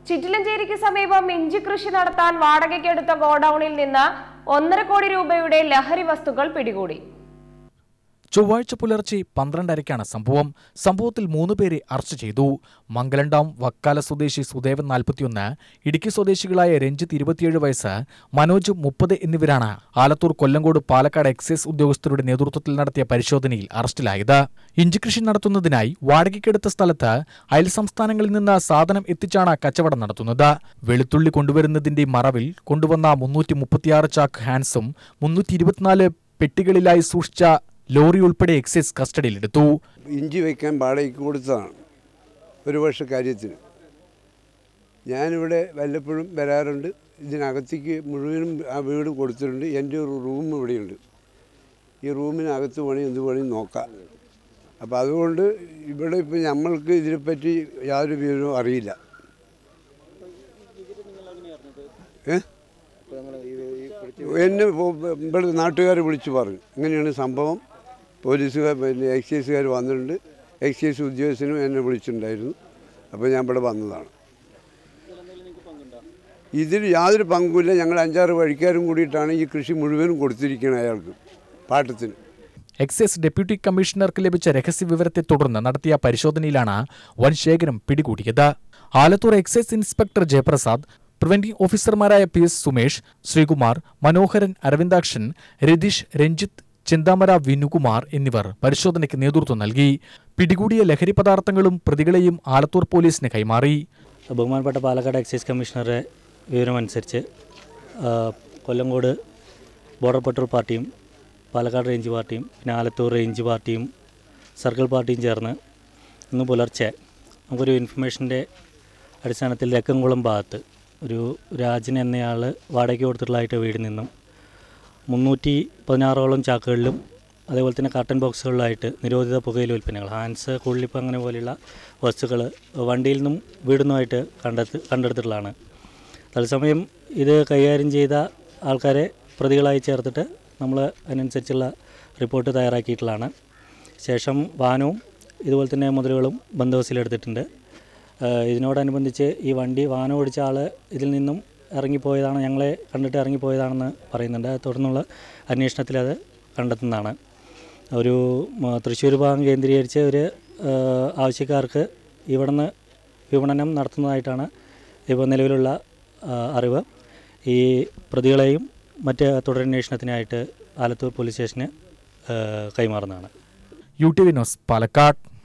ചിറ്റിലഞ്ചേരിക്ക് സമീപം ഇഞ്ചി കൃഷി നടത്താൻ വാടകയ്ക്കെടുത്ത ഗോഡൌണിൽ നിന്ന് ഒന്നര കോടി രൂപയുടെ ലഹരി വസ്തുക്കൾ പിടികൂടി ചൊവ്വാഴ്ച പുലർച്ചെ പന്ത്രണ്ടരയ്ക്കാണ് സംഭവം സംഭവത്തിൽ മൂന്ന് പേരെ അറസ്റ്റ് ചെയ്തു മംഗലണ്ടാം വക്കാല സ്വദേശി സുദേവൻ നാൽപ്പത്തിയൊന്ന് ഇടുക്കി സ്വദേശികളായ രഞ്ജിത്ത് ഇരുപത്തിയേഴ് വയസ്സ് മനോജ് മുപ്പത് എന്നിവരാണ് ആലത്തൂർ കൊല്ലങ്കോട് പാലക്കാട് എക്സൈസ് ഉദ്യോഗസ്ഥരുടെ നേതൃത്വത്തിൽ നടത്തിയ പരിശോധനയിൽ അറസ്റ്റിലായത് ഇഞ്ചിക്കൃഷി നടത്തുന്നതിനായി വാടകയ്ക്കെടുത്ത സ്ഥലത്ത് അയൽ സംസ്ഥാനങ്ങളിൽ നിന്ന് സാധനം എത്തിച്ചാണ് കച്ചവടം നടത്തുന്നത് വെളുത്തുള്ളി കൊണ്ടുവരുന്നതിന്റെ മറവിൽ കൊണ്ടുവന്ന മുന്നൂറ്റി മുപ്പത്തിയാറ് ചാക്ക് ഹാൻസും മുന്നൂറ്റി ഇരുപത്തിനാല് പെട്ടികളിലായി സൂക്ഷിച്ച ലോറി ഉൾപ്പെടെ എക്സൈസ് കസ്റ്റഡിയിലെടുത്തു ഇഞ്ചി വയ്ക്കാൻ വാടകയ്ക്ക് കൊടുത്തതാണ് ഒരു വർഷ കാര്യത്തിന് ഞാനിവിടെ വല്ലപ്പോഴും വരാറുണ്ട് ഇതിനകത്തേക്ക് മുഴുവനും ആ വീട് കൊടുത്തിട്ടുണ്ട് എൻ്റെ ഒരു റൂം ഇവിടെയുണ്ട് ഈ റൂമിനകത്ത് പണി എന്ത് പണി നോക്കാം അപ്പോൾ അതുകൊണ്ട് ഇവിടെ ഇപ്പോൾ നമ്മൾക്ക് ഇതിനെപ്പറ്റി യാതൊരു വിവരവും അറിയില്ല ഏ എന്നെ പോ- ഇവിടെ നാട്ടുകാർ വിളിച്ചു പറഞ്ഞു ഇങ്ങനെയാണ് സംഭവം പോലീസുകാർ പിന്നെ എക്സൈസുകാർ വന്നിട്ടുണ്ട് എക്സൈസ് ഉദ്യോഗസ്ഥനും എന്നെ വിളിച്ചിട്ടുണ്ടായിരുന്നു അപ്പോൾ ഞാൻ ഇവിടെ വന്നതാണ് ഇതിൽ യാതൊരു പങ്കുമില്ല ഞങ്ങൾ അഞ്ചാറ് വഴിക്കാരും കൂടിയിട്ടാണ് ഈ കൃഷി മുഴുവനും കൊടുത്തിരിക്കുന്നത് അയാൾക്ക് പാട്ടത്തിന് എക്സൈസ് ഡെപ്യൂട്ടി കമ്മീഷണർക്ക് ലഭിച്ച രഹസ്യവിവരത്തെ തുടർന്ന് നടത്തിയ പരിശോധനയിലാണ് വൻ ശേഖരം പിടികൂടിയത് Alathur excise inspector Jayaprasad preventing ഓഫീസർമാരായ പി എസ് സുമേഷ് ശ്രീകുമാർ മനോഹരൻ അരവിന്ദാക്ഷൻ രതീഷ് രഞ്ജിത്ത് ചിന്താമര വിനുകുമാർ എന്നിവർ പരിശോധനയ്ക്ക് നേതൃത്വം നൽകി പിടികൂടിയ ലഹരി പദാർത്ഥങ്ങളും പ്രതികളെയും ആലത്തൂർ പോലീസിന് കൈമാറി ബഹുമാനപ്പെട്ട പാലക്കാട് എക്സൈസ് കമ്മീഷണറുടെ വിവരമനുസരിച്ച് ആ, കൊല്ലങ്കോട് ബോർഡർ പട്രോൾ പാർട്ടിയും പാലക്കാട് റേഞ്ച് പാർട്ടിയും പിന്നെ ആലത്തൂർ റേഞ്ച് പാർട്ടിയും സർക്കിൾ പാർട്ടിയും ചേർന്ന് ഇന്ന് പുലർച്ചെ നമുക്കൊരു ഇൻഫർമേഷൻ്റെ അടിസ്ഥാനത്തിൽ രക്കംകുളം ഭാഗത്ത് ഒരു രാജൻ എന്നയാൾ വാടകയ്ക്ക് കൊടുത്തിട്ടുള്ളതായിട്ട് വീടിൽ നിന്നും മുന്നൂറ്റി പതിനാറോളം ചാക്കുകളിലും അതേപോലെ തന്നെ കർട്ടൻ ബോക്സുകളിലായിട്ട് നിരോധിത പുകയില ഉൽപ്പന്നങ്ങൾ ഹാൻസ് കുള്ളിപ്പ് അങ്ങനെ പോലെയുള്ള വസ്തുക്കൾ വണ്ടിയിൽ നിന്നും വീടുന്നുമായിട്ട് കണ്ടെത്തി കണ്ടെടുത്തിട്ടുള്ളതാണ് തത്സമയം ഇത് കൈകാര്യം ചെയ്ത ആൾക്കാരെ പ്രതികളായി ചേർത്തിട്ട് നമ്മൾ അതിനനുസരിച്ചുള്ള റിപ്പോർട്ട് തയ്യാറാക്കിയിട്ടുള്ളതാണ് ശേഷം വാഹനവും ഇതുപോലെ തന്നെ മുതലുകളും ബന്ദോബസ്തിലെടുത്തിട്ടുണ്ട് ഏഹ് ഇതിനോടനുബന്ധിച്ച് ഈ വണ്ടി വാഹനം ഓടിച്ച ആൾ ഇതിൽ നിന്നും ഇറങ്ങിപ്പോയതാണ് ഞങ്ങളെ കണ്ടിട്ട് ഇറങ്ങിപ്പോയതാണെന്ന് പറയുന്നുണ്ട് തുടർന്നുള്ള അന്വേഷണത്തിൽ അത് കണ്ടെത്തുന്നതാണ് ഒരു മ, തൃശ്ശൂർ ഭാഗം കേന്ദ്രീകരിച്ച് ഒരു ഏഹ്, ആവശ്യക്കാർക്ക് ഇവിടുന്ന് വിപണനം നടത്തുന്നതായിട്ടാണ് ഇപ്പോൾ നിലവിലുള്ള ആ, അറിവ് ഈ പ്രതികളെയും മറ്റ് തുടരന്വേഷണത്തിനായിട്ട് ആലത്തൂർ പോലീസ് സ്റ്റേഷന് ഏഹ്, കൈമാറുന്നതാണ് U T V news Palakkad